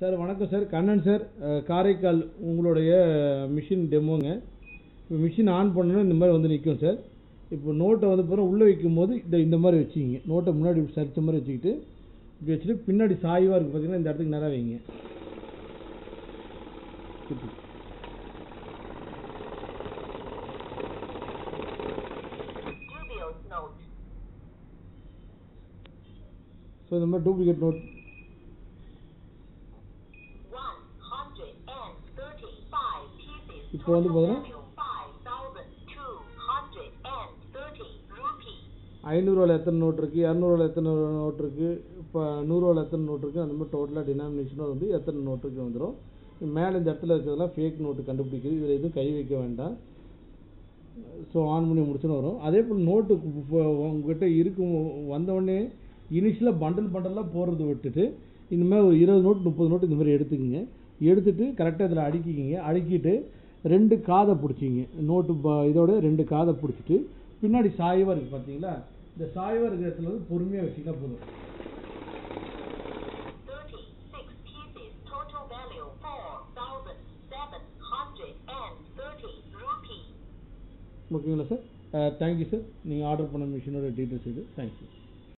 Sir வணக்கம் sir Kannan sir அஹ், காரைக்கால் உங்களுடைய மிஷின் டெமோங்க இப்போ மிஷின் ஆன் பண்ணணும் இந்த மாதிரி வந்து நிற்கும் சார் இப்போ நோட்டை வந்து பிறகு உள்ளே வைக்கும்போது இந்த இந்த மாதிரி வச்சுக்கிங்க நோட்டை முன்னாடி இப்படி சரிச்ச மாதிரி வச்சுக்கிட்டு இப்படி வச்சுட்டு பின்னாடி சாய்வாக இருக்குது பார்த்தீங்கன்னா இந்த இடத்துக்கு நேராக வைங்க இப்படி. Dubious note. ஸோ இந்த மாதிரி டூப்ளிகேட் நோட் 135 pieces. இப்போ வந்து Total பார்த்தீங்கன்னா- value 5,230 rupee. ஐநூறுவாவில் எத்தனை நோட் இருக்குது இரநூறுவாவில் எத்தனை நோட் இருக்குது இப்போ நூறுரூவாவில் எத்தனை நோட் இருக்குது அந்த மாதிரி டோட்டலாக டினாமினேஷனும் வந்து எத்தனை நோட் இருக்குது வந்துடும் மேலே இந்த இடத்துல இருக்கிறதெல்லாம் ஃபேக் நோட்டு கண்டுபிடிக்குது இதில் எதுவும் கை வைக்க வேண்டாம் ஸோ ஆன் பண்ணி முடிச்சுன்னு வரும் அதே போல் நோட்டு இப்போ உங்ககிட்ட இருக்கும் வந்தவொடனே இனிஷியலாக பண்டல் பண்டலாக போடுறது விட்டுட்டு இந்த மாதிரி ஒரு இருபது நோட் முப்பது நோட் இந்த மாதிரி எடுத்துக்கோங்க எடுத்துட்டு கரெக்டாக இதில் அடுக்கிக்கிங்க அடுக்கிட்டு ரெண்டு காதை பிடிச்சிங்க நோட்டு ப- இதோட ரெண்டு காதை பிடிச்சிட்டு பின்னாடி சாய்வாக இருக்குது பார்த்தீங்களா இந்த சாய்வாக இருக்கிற இடத்துல வந்து பொறுமையாக வச்சிங்கன்னா போதும் 36 pieces. Total value 4,730 rupee. ஓகேங்களா சார் தேங்க்யூ சார் நீங்கள் ஆர்டர் பண்ண மிஷினோட டீட்டெயில்ஸ் இது தேங்க்யூ